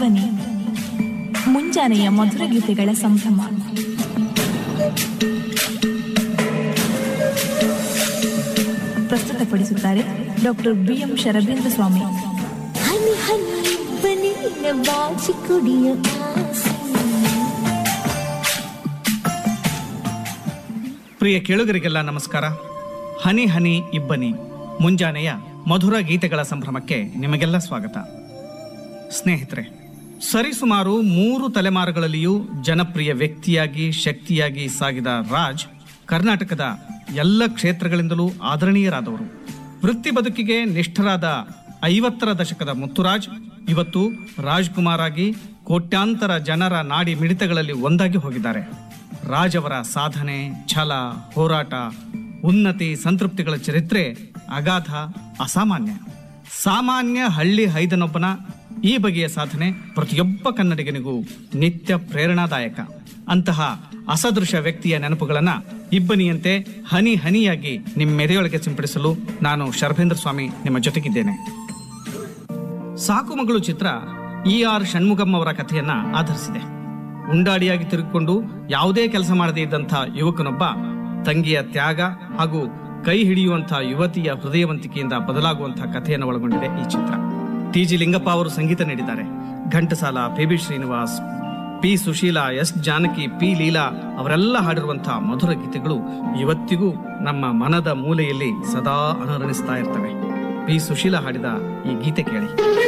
ಇಬ್ಬನಿ ಮುಂಜಾನೆಯ ಮಧುರ ಗೀತೆಗಳ ಸಂಭ್ರಮ ಪ್ರಸ್ತುತಪಡಿಸುತ್ತಾರೆ doctor B M Sharabendra Swamy ಹನಿ ಹನಿ ಬನಿ ಬಾಚಿ ಕುಡಿಯ ಆಸೆ ಪ್ರಿಯ ಕೇಳುಗರಿಗೆಲ್ಲ ನಮಸ್ಕಾರ ಹನಿ ಹನಿ ಇಬ್ಬನಿ ಮುಂಜಾನೆಯ ಮಧುರ ಗೀತೆಗಳ ಸಂಭ್ರಮಕ್ಕೆ ನಿಮಗೆಲ್ಲ ಸ್ವಾಗತ ಸ್ನೇಹಿತರೆ ಸರಿಸುಮಾರು ಮೂರು ತಲೆಮಾರುಗಳಲ್ಲಿಯೂ ಜನಪ್ರಿಯ ವ್ಯಕ್ತಿಯಾಗಿ ಶಕ್ತಿಯಾಗಿ ಸಾಗಿದ ರಾಜ್ ಕರ್ನಾಟಕದ ಎಲ್ಲ ಕ್ಷೇತ್ರಗಳಿಂದಲೂ ಆದರಣೀಯರಾದವರು ವೃತ್ತಿ ಬದುಕಿಗೆ ನಿಷ್ಠರಾದ ಐವತ್ತರ ದಶಕದ ಮುತ್ತುರಾಜ್ ಇವತ್ತು ರಾಜ್ಕುಮಾರ್ ಆಗಿ ಕೋಟ್ಯಾಂತರ ಜನರ ನಾಡಿ ಮಿಡಿತಗಳಲ್ಲಿ ಒಂದಾಗಿ ಹೋಗಿದ್ದಾರೆ ರಾಜ್ ಅವರ ಸಾಧನೆ ಛಲ ಹೋರಾಟ ಉನ್ನತಿ ಸಂತೃಪ್ತಿಗಳ ಚರಿತ್ರೆ ಅಗಾಧ ಅಸಾಮಾನ್ಯ ಸಾಮಾನ್ಯ ಹಳ್ಳಿ ಹೈದನೊಬ್ಬನ ಈ ಬಗೆಯ ಸಾಧನೆ ಪ್ರತಿಯೊಬ್ಬ ಕನ್ನಡಿಗನಿಗೂ ನಿತ್ಯ ಪ್ರೇರಣಾದಾಯಕ ಅಂತಹ ಅಸದೃಶ ವ್ಯಕ್ತಿಯ ನೆನಪುಗಳನ್ನ ಇಬ್ಬನಿಯಂತೆ ಹನಿ ಹನಿಯಾಗಿ ನಿಮ್ಮ ಮೆದೆಯೊಳಗೆ ಸಿಂಪಡಿಸಲು ನಾನು ಶರ್ಭೇಂದ್ರ ಸ್ವಾಮಿ ನಿಮ್ಮ ಜೊತೆಗಿದ್ದೇನೆ ಸಾಕು ಮಗಳು ಚಿತ್ರ ಇ ಆರ್ ಷಣ್ಮುಗಂ ಅವರ ಕಥೆಯನ್ನ ಆಧರಿಸಿದೆ ಉಂಡಾಡಿಯಾಗಿ ತಿರುಗಿಕೊಂಡು ಯಾವುದೇ ಕೆಲಸ ಮಾಡದೇ ಇದ್ದಂಥ ಯುವಕನೊಬ್ಬ ತಂಗಿಯ ತ್ಯಾಗ ಹಾಗೂ ಕೈ ಹಿಡಿಯುವಂಥ ಯುವತಿಯ ಹೃದಯವಂತಿಕೆಯಿಂದ ಬದಲಾಗುವಂತಹ ಕಥೆಯನ್ನು ಒಳಗೊಂಡಿದೆ ಈ ಚಿತ್ರ ಟಿ ಜಿ ಲಿಂಗಪ್ಪ ಅವರು ಸಂಗೀತ ನೀಡಿದ್ದಾರೆ Ghantasala P B Srinivas P Susheela S Janaki P Leela ಅವರೆಲ್ಲ ಹಾಡಿರುವಂತಹ ಮಧುರ ಗೀತೆಗಳು ಇವತ್ತಿಗೂ ನಮ್ಮ ಮನದ ಮೂಲೆಯಲ್ಲಿ ಸದಾ ಅನುರಣಿಸ್ತಾ ಇರ್ತವೆ ಪಿ ಸುಶೀಲಾ ಹಾಡಿದ ಈ ಗೀತೆ ಕೇಳಿ